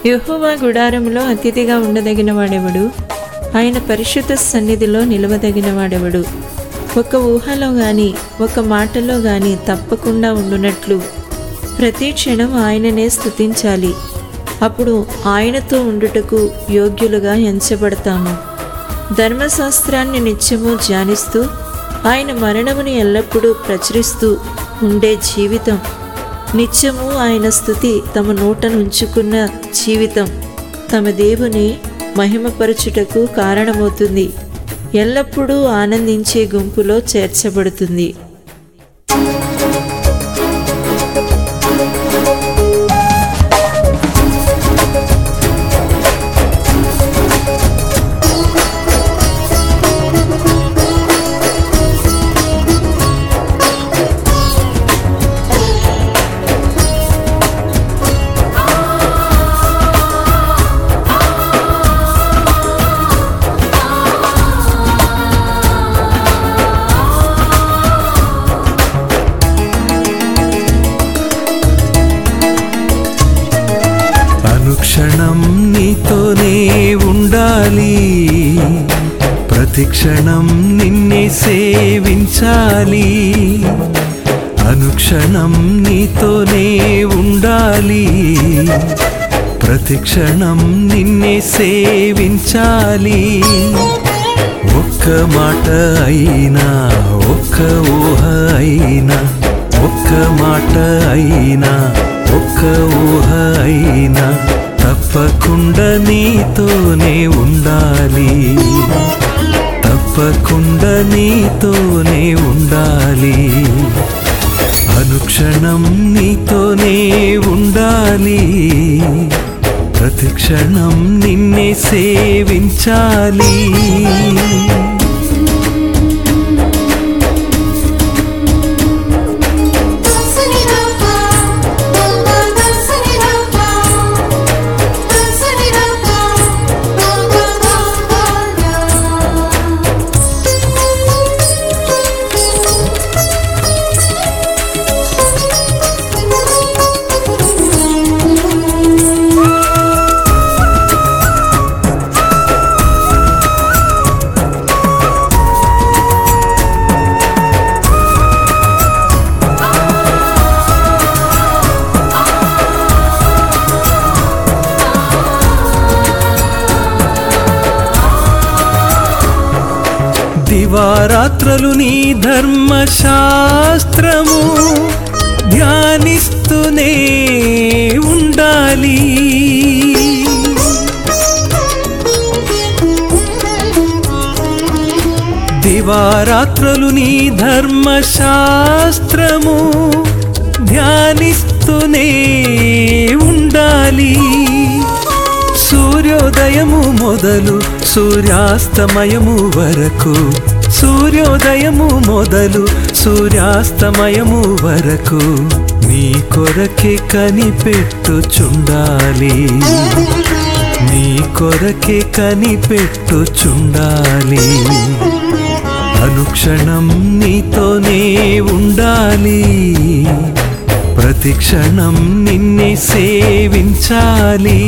యెహోవా గుడారములో అతిథిగా ఉండదగిన వాడెవడు ఆయన పరిశుద్ధ సన్నిధిలో నిలవదగిన వాడెవడు ఒక ఊహలో గాని ఒక మాటలో గాని తప్పకుండా ఉండునట్లు ప్రతి క్షణం ఆయననే స్తుతించాలి అప్పుడు ఆయనతో ఉండుటకు యోగ్యులుగా ఎంచబడతాము ధర్మశాస్త్రాన్ని నిత్యము ధ్యానిస్తూ ఆయన మరణముని ఎల్లప్పుడూ ప్రచురిస్తూ ఉండే జీవితం నిత్యము ఆయన స్థుతి తమ నోటనుంచుకున్న జీవితం తమ దేవుని మహిమపరచుటకు కారణమవుతుంది ఎల్లప్పుడూ ఆనందించే గుంపులో చేర్చబడుతుంది అనుక్షణం నీతోనే ఉండాలి ప్రతిక్షణం నిన్నే సేవించాలి అనుక్షణం నీతోనే ఉండాలి ప్రతిక్షణం నిన్నే సేవించాలి ఒక్క మాట అయినా ఒక్క ఊహ అయినా ఒక్క మాట అయినా ఒక్క ఊహ అయినా తప్పకుండా నీతోనే ఉండాలి తప్పకుండా నీతోనే ఉండాలి అనుక్షణం నీతోనే ఉండాలి ప్రతిక్షణం నిన్నే సేవించాలి దివారాత్రలు నీ ధర్మశాస్త్రము ధ్యానిస్తూనే ఉండాలి దివారాత్రలు నీ ధర్మశాస్త్రము ధ్యానిస్తూనే ఉండాలి సూర్యోదయము మొదలు సూర్యాస్తమయము వరకు సూర్యోదయము మొదలు సూర్యాస్తమయము వరకు నీ కొరకే కనిపెట్టుచుండాలి నీ కొరకే కనిపెట్టుచుండాలి అనుక్షణం నీతోనే ఉండాలి ప్రతిక్షణం నిన్నే సేవించాలి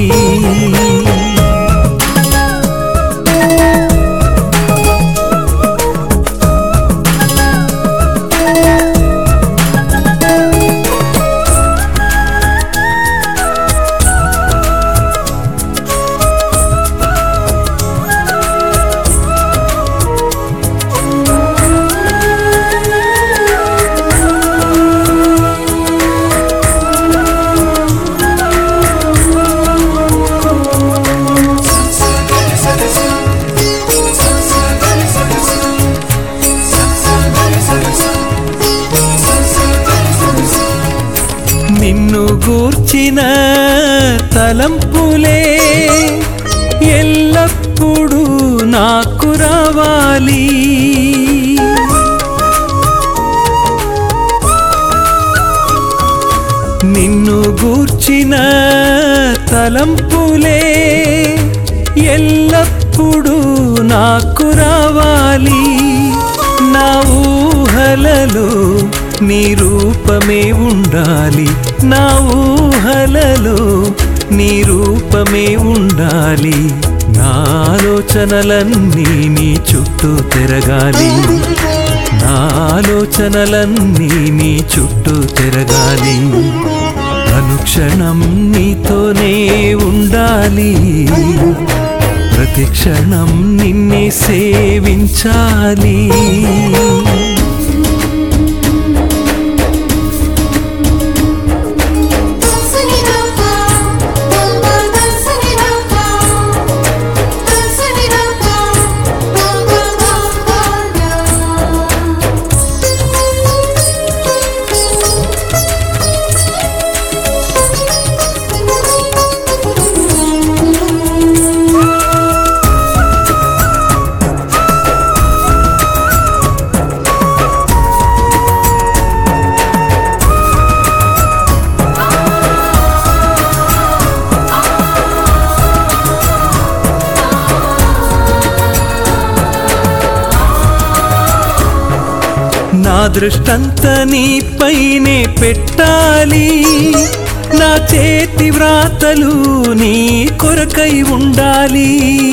నిన్ను గూర్చిన తలంపులే ఎల్లప్పుడూ నాకు రావాలి నిన్ను గూర్చిన తలంపులే ఎల్లప్పుడూ నాకు రావాలి నా ఊహలలో నీ రూపమే ఉండాలి నా ఊహలలో నీ రూపమే ఉండాలి నా ఆలోచనలన్నీ నీ చుట్టూ తిరగాలి నా ఆలోచనలన్నీ నీ చుట్టూ తిరగాలి అనుక్షణం నీతోనే ఉండాలి ప్రతి క్షణం నిన్నే సేవించాలి నా దృష్టంత నీపైనే పెట్టాలి నా చేతి వ్రాతలు నీ కొరకై ఉండాలి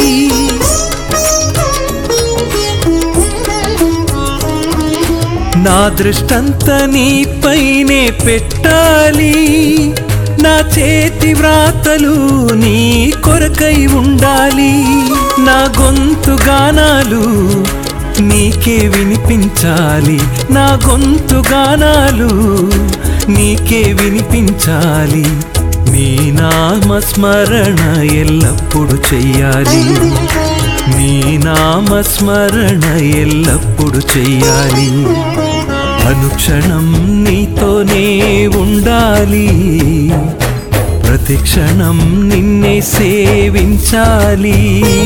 నా దృష్టంత నీపైనే పెట్టాలి నా చేతి వ్రాతలు నీ కొరకై ఉండాలి నా గొంతు గానాలు నీకే వినిపించాలి నా గొంతు గానాలు నీకే వినిపించాలి నీ నామస్మరణ ఎల్లప్పుడు చెయ్యాలి నీ నామస్మరణ ఎల్లప్పుడు చెయ్యాలి అనుక్షణం నీతోనే ఉండాలి ప్రతి క్షణం నిన్నే సేవించాలి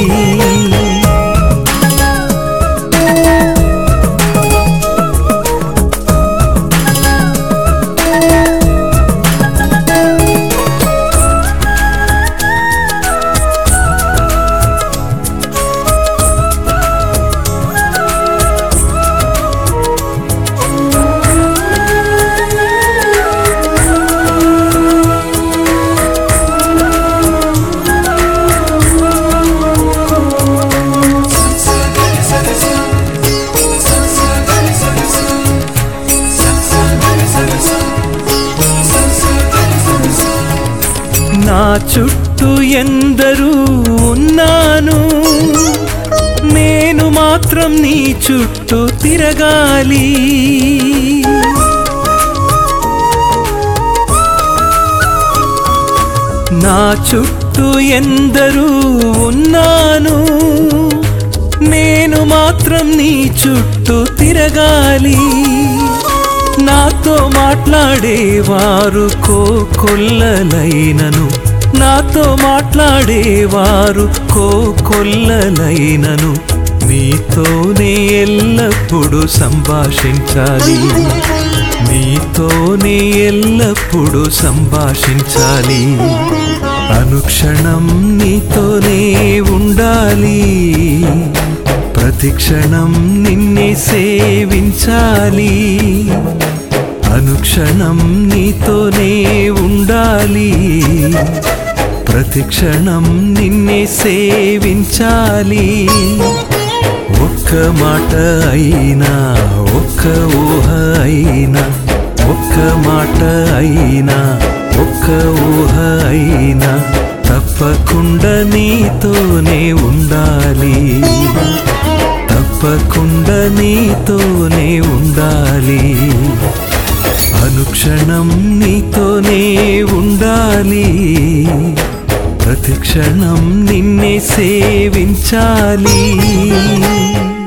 నా చుట్టూ ఎందరూ ఉన్నాను నేను మాత్రం నీ చుట్టూ తిరగాలి నా చుట్టూ ఎందరూ ఉన్నాను నేను మాత్రం నీ చుట్టూ తిరగాలి నాతో మాట్లాడేవారు కోకొల్లలైనను నాతో మాట్లాడేవారు కోకొల్లలైనను నీతోనే ఎల్లప్పుడూ సంభాషించాలి నీతోనే ఎల్లప్పుడూ సంభాషించాలి అనుక్షణం నీతోనే ఉండాలి ప్రతి క్షణం నిన్నే సేవించాలి అనుక్షణం నీతోనే ఉండాలి ప్రతి క్షణం నిన్నే సేవించాలి ఒక్క మాట అయినా ఒక్క ఊహ అయినా ఒక్క మాట అయినా ఒక్క ఊహ అయినా తప్పకుండా నీతోనే ఉండాలి తప్పకుండా నీతోనే ఉండాలి అనుక్షణం నీతోనే ఉండాలి ప్రతి క్షణం నిన్నే సేవించాలి